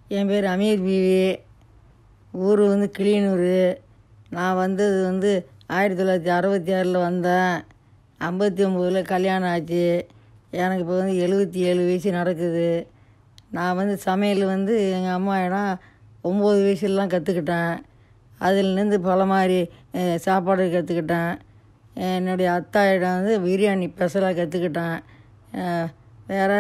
என் பேர் அமீர் பிவி ஊர் வந்து கிளியனூர் நான் வந்தது வந்து ஆயிரத்தி தொள்ளாயிரத்தி அறுபத்தி ஆறில் வந்தேன் ஐம்பத்தி ஒம்போதில் கல்யாணம் ஆச்சு எனக்கு இப்போ வந்து எழுபத்தி ஏழு வயசு நடக்குது நான் வந்து சமையல் வந்து எங்கள் அம்மா இடம் ஒம்பது வயசுலலாம் கற்றுக்கிட்டேன் அதுலேருந்து பல மாதிரி அஹ், சாப்பாடு கற்றுக்கிட்டேன் என்னுடைய அத்தா இடம் வந்து பிரியாணி ஸ்பெஷலாக கற்றுக்கிட்டேன் வேறு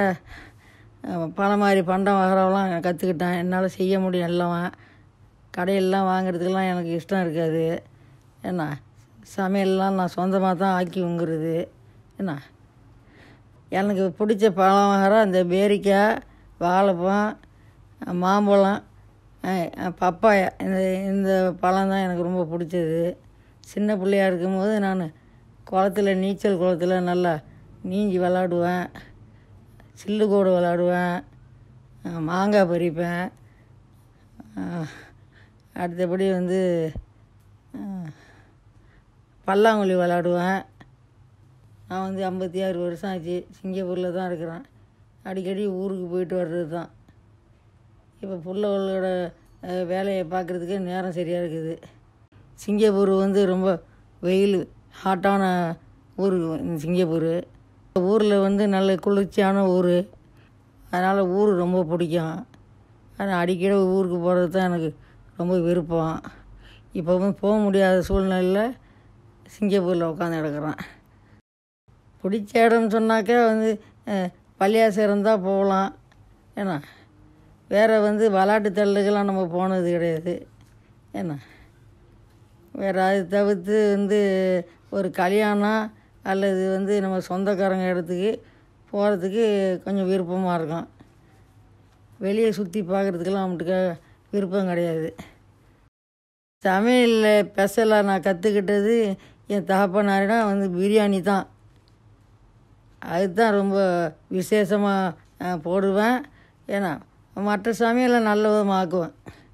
பல மாதிரி பண்டம் வகைலாம் கற்றுக்கிட்டேன் என்னால் செய்ய முடியும் எல்லாம் கடையிலலாம் வாங்குறதுக்கெல்லாம் எனக்கு இஷ்டம் இருக்காது என்ன சமையல்லாம் நான் சொந்தமாக தான் ஆக்கி உங்குறது என்ன எனக்கு பிடிச்ச பழம் வகை இந்த பேரிக்காய் வாழைப்பழம் மாம்பழம் அஹ், பப்பாயா இந்த இந்த பழம் தான் எனக்கு ரொம்ப பிடிச்சது சின்ன பிள்ளையா இருக்கும்போது நான் குளத்துல நீச்சல் குளத்துல நல்லா நீஞ்சி விளாடுவேன் சில்லு கோடு விளாடுவேன் அஹ், மாங்காய் பறிப்பேன் அஹ், அடுத்தபடி வந்து அஹ், பல்லாங்குழி விளாடுவேன் நான் வந்து ஐம்பத்தி ஆறு வருஷம் ஆச்சு சிங்கப்பூரில் தான் இருக்கிறேன் அடிக்கடி ஊருக்கு போயிட்டு வர்றது தான் இப்போ பிள்ளைகளோட அஹ், வேலையை பார்க்குறதுக்கே நேரம் சரியாக இருக்குது சிங்கப்பூர் வந்து ரொம்ப வெயில் ஹாட்டான ஊர் இந்த சிங்கப்பூர் ஊரில் வந்து நல்ல குளிர்ச்சியான ஊர் அதனால் ஊர் ரொம்ப பிடிக்கும் ஆனால் அடிக்கடி ஊருக்கு போகிறது தான் எனக்கு ரொம்ப விருப்பம் இப்போ வந்து போக முடியாத சூழ்நிலையில் சிங்கப்பூரில் உட்காந்து கிடக்குறேன் பிடிச்ச இடம்னு சொன்னாக்கா வந்து அஹ், பள்ளியாசம் இருந்தால் போகலாம் ஏன்னா வேறு வந்து விளாட்டு தள்ளுக்கெல்லாம் நம்ம போனது கிடையாது ஏன்னா வேறு அது தவிர்த்து வந்து ஒரு கல்யாணம் அல்லது வந்து நம்ம சொந்தக்காரங்க இடத்துக்கு போகிறதுக்கு கொஞ்சம் விருப்பமாக இருக்கும் வெளியே சுற்றி பார்க்குறதுக்கெல்லாம் நம்மட்டுக்கு விருப்பம் கிடையாது சமையலில் ஸ்பெஷலாக நான் கற்றுக்கிட்டது என் தகப்பனாரிடம் வந்து பிரியாணி தான் அதுதான் ரொம்ப விசேஷமாக போடுவேன் ஏன்னா மற்ற சமையலை நல்ல விதமாக ஆக்குவேன்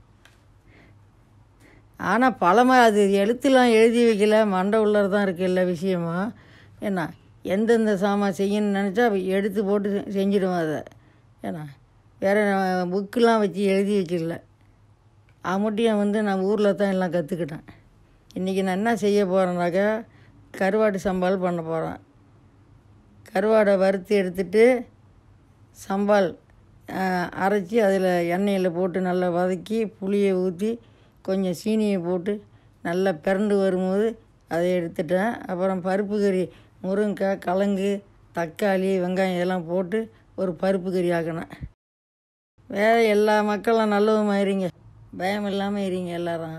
ஆனால் பழமை அது எழுத்துலாம் எழுதி வைக்கல மண்டை உள்ளர தான் இருக்குது எல்லா விஷயமும் ஏன்னா எந்தெந்த சாமான் செய்யணும்னு நினச்சா எடுத்து போட்டு செ- செஞ்சிடுவேன் அதை ஏன்னா வேறு புக்கெலாம் வச்சு எழுதி வைக்கல அம்மட்டியும் வந்து நான் ஊரில் தான் எல்லாம் கற்றுக்கிட்டேன் இன்றைக்கி நான் என்ன செய்ய போகிறேன்னாக்கா கருவாட்டு சம்பால் பண்ண போகிறேன் கருவாடை வறுத்து எடுத்துட்டு சம்பால் அரைச்சி அதில் எண்ணெயில் போட்டு நல்லா வதக்கி புளியை ஊற்றி கொஞ்சம் சீனியை போட்டு நல்லா பிறண்டு வரும்போது அதை எடுத்துட்டேன் அப்புறம் பருப்பு கறி முருங்கைக்காய் கிழங்கு தக்காளி வெங்காயம் இதெல்லாம் போட்டு ஒரு பருப்பு கறி ஆக்கினேன் வேறு எல்லா மக்களும் நல்லவமா இருங்க பயம் இல்லாமல் இருங்க எல்லாரும்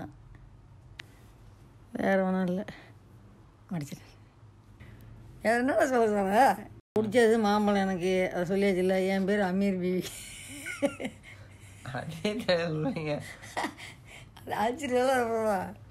வேறு ஒன்றும் இல்லை மடிச்சிட்டேன் வேறு என்ன சொல்ல சொல்ல பிடிச்சது மாம்பழம் எனக்கு அதை சொல்லியாச்சு இல்லை என் பேர் அமீர் பிவி அதே சொல்லுவீங்க அது ஆச்சரியம்